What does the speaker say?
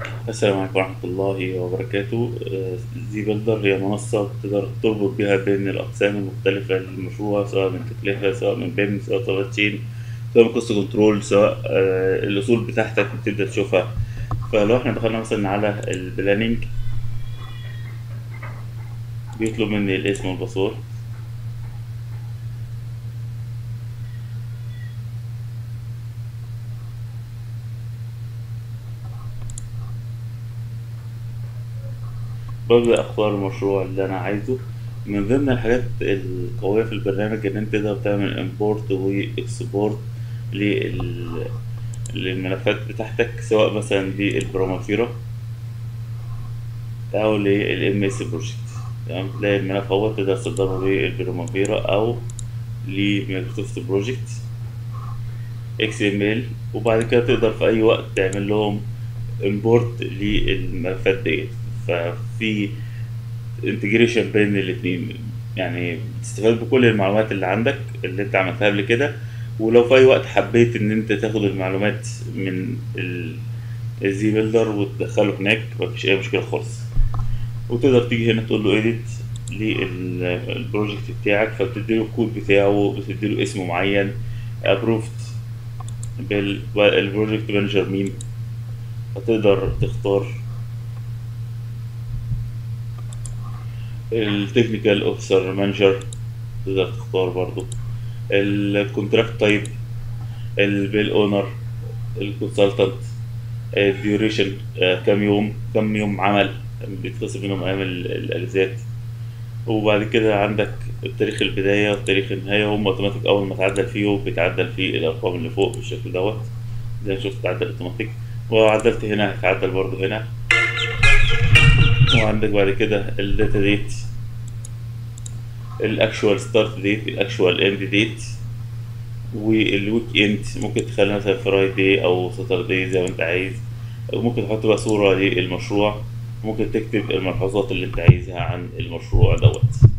السلام عليكم ورحمة الله وبركاته آه، زي بلدر هي منصة تقدر تربط بها بين الأقسام المختلفة للمشروع سواء من تكلفة سواء من بيم سواء سواء تشين سواء من قصة كنترول سواء آه، الأصول بتاعتك بتبدأ تشوفها فلو احنا دخلنا مثلا على البلاننج بيطلب مني الاسم والباسورد ببدأ أختار المشروع اللي أنا عايزه من ضمن الحاجات القوية في البرنامج إن أنت تقدر تعمل إمبورت وإكسبورت لل... للملفات بتاعتك سواء مثلا للبرومافيرا أو للإم إس بروجكت تمام تلاقي الملف هو تقدر تصدره للبرومافيرا أو لمايكروسوفت بروجكت اكس ام ال وبعد كده تقدر في أي وقت تعمل لهم امبورت للملفات ديت ففي انتجريشن بين الاتنين يعني بتستفاد بكل المعلومات اللي عندك اللي انت عملتها قبل كده ولو في اي وقت حبيت ان انت تاخد المعلومات من ال- الزي بيلدر وتدخله هناك مفيش اي مشكله خالص وتقدر تيجي هنا تقول له اديت للبروجكت بتاعك فبتديله الكود بتاعه بتديله اسم معين ابروفد بالبروجكت مانجر مين فتقدر تختار التكنيكال اوفيسر مانجر تقدر تختار برضو الكونتراكت تايب البيل اونر الكونسلتنت الديوريشن كام يوم كام يوم عمل بيتخصم منهم ايام ال- الاجازات وبعد كده عندك تاريخ البداية وتاريخ النهاية هم اوتوماتيك أول ما تعدل فيه بيتعدل فيه الأرقام اللي فوق بالشكل دوت زي ما شفت تعدل اوتوماتيك ولو عدلت هنا هتعدل برضه هنا وعندك بعد كده الداتا ديت الاكشوال ستارت ديت الاكشوال اند ديت والويك اند ممكن تخلي مثلا فرايداي او ساترداي زي ما انت عايز ممكن تحط بقى صورة للمشروع ممكن تكتب الملحوظات اللي انت عايزها عن المشروع دوت